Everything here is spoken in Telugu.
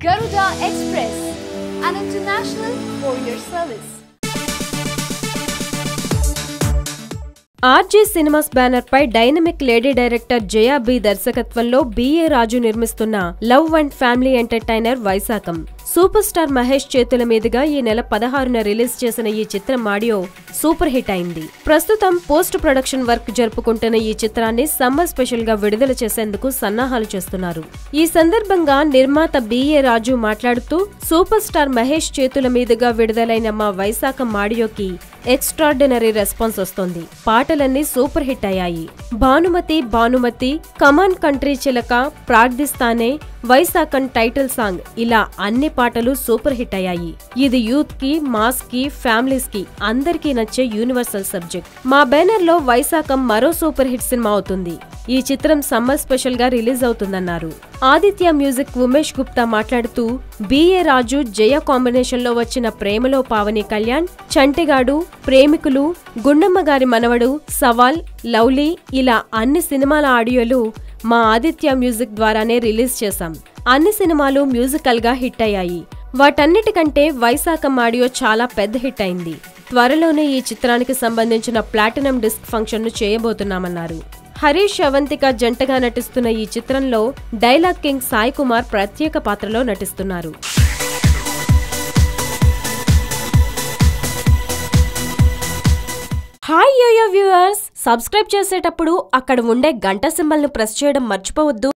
Garuda Express, an international courier service. RJ cinemas banner పై dynamic lady director Jaya B దర్శకత్వంలో బిఏ రాజు నిర్మిస్తున్న love and family entertainer Vaishakham super star Mahesh చేతుల మీదుగా ఈ నెల పదహారున రిలీజ్ చేసిన ఈ చిత్రం ఆడియో సూపర్ హిట్ అయింది ప్రస్తుతం పోస్ట్ ప్రొడక్షన్ వర్క్ జరుపుకుంటున్న ఈ చిత్రాన్ని సమ్మర్ స్పెషల్ గా విడుదల చేసేందుకు సన్నాహాలు చేస్తున్నారు ఈ సందర్భంగా నిర్మాత బిఏ రాజు మాట్లాడుతూ సూపర్ స్టార్ మహేష్ చేతుల మీదుగా విడుదలైన మా వైశాఖం ఆడియోకి ఎక్స్ట్రాడినరీ రెస్పాన్స్ వస్తోంది పాటలన్నీ సూపర్ హిట్ అయ్యాయి భానుమతి భానుమతి కమాన్ కంట్రీ చిలక ప్రార్థిస్తానే వైశాఖన్ టైటిల్ సాంగ్ ఇలా అన్ని పాటలు సూపర్ హిట్ అయ్యాయి ఇది యూత్ కి మాస్ కి ఫ్యామిలీస్ కి అందరికీ నచ్చే యూనివర్సల్ సబ్జెక్ట్ మా బ్యానర్ లో వైశాఖం మరో సూపర్ హిట్ సినిమా అవుతుంది ఈ చిత్రం సమ్మర్ స్పెషల్ గా రిలీజ్ అవుతుందన్నారు ఆదిత్య మ్యూజిక్ ఉమేష్ గుప్తా మాట్లాడుతూ బిఏ రాజు జయ కాంబినేషన్ లో వచ్చిన ప్రేమలో పావని కళ్యాణ్ చంటిగాడు ప్రేమికులు గుండమ్మ గారి మనవడు సవాల్ లవ్లీ ఇలా అన్ని సినిమాల ఆడియోలు మా ఆదిత్య మ్యూజిక్ ద్వారానే రిలీజ్ చేశాం అన్ని సినిమాలు మ్యూజికల్ గా హిట్ అయ్యాయి వాటన్నిటికంటే వైశాఖం ఆడియో చాలా పెద్ద హిట్ అయింది త్వరలోనే ఈ చిత్రానికి సంబంధించిన ప్లాటినం డిస్క్ ఫంక్షన్ ను చేయబోతున్నామన్నారు హరీష్ అవంతిక జంటగా నటిస్తున్న ఈ చిత్రంలో డైలాగ్ కింగ్ సాయి కుమార్ ప్రత్యేక పాత్రలో నటిస్తున్నారు హాయ్ యోయో వ్యూవర్స్ సబ్స్క్రైబ్ చేసేటప్పుడు అక్కడ ఉండే గంట సింబల్ ను ప్రెస్ చేయడం మర్చిపోవద్దు